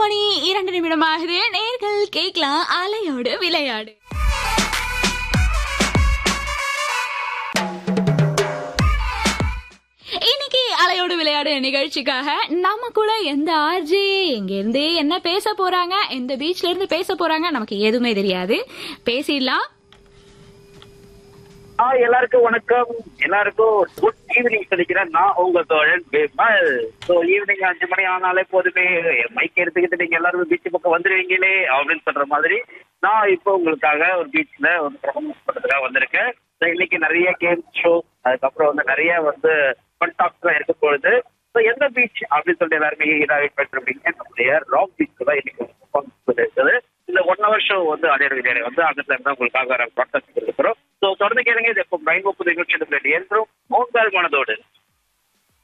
மணி இரண்டு நிமிடமாகுது நேர்கள் கேட்கலாம் அலையோடு விளையாடு இன்னைக்கு அலையோடு விளையாடு நிகழ்ச்சிக்காக நம்ம கூட எந்த ஆர்ஜி எங்க இருந்து என்ன பேச போறாங்க எந்த பீச்ல இருந்து பேச போறாங்க நமக்கு எதுவுமே தெரியாது பேசிடலாம் ஆ எல்லாருக்கும் வணக்கம் எல்லாருக்கும் குட் ஈவினிங் சொல்லிக்கிறேன் நான் உங்க தோழன் பேமல் ஸோ ஈவினிங் அஞ்சு மணி ஆனாலே போதுமே மைக் எடுத்துக்கிட்டு நீங்க எல்லாரும் பீச் பக்கம் வந்துருவீங்களே அப்படின்னு சொல்ற மாதிரி நான் இப்போ உங்களுக்காக ஒரு பீச்ல ஒரு performance பண்றதுக்காக வந்திருக்கேன் So, இன்னைக்கு நிறைய கேம் ஷோ அதுக்கப்புறம் வந்து நிறைய வந்து ஃபன் டாக்ஸ் இருக்க போகுது ஸோ எந்த பீச் அப்படின்னு சொல்லிட்டு எல்லாருமே இதாக வெயிட் பண்ணிருப்பீங்க நம்முடைய ராக் பீச் தான் இன்னைக்கு performance இருக்குது இந்த ஒன் ஹவர் ஷோ வந்து அடையாள விஜய் வந்து அந்த டைம் தான் உங்களுக்காக ப்ராட்காஸ்ட் இருக்கிறோம் ஸோ தொடர்ந்து கேளுங்க இது இப்போ பிரைன் ஒப்பு நிகழ்ச்சி என்றும் மோங்கால் மனதோடு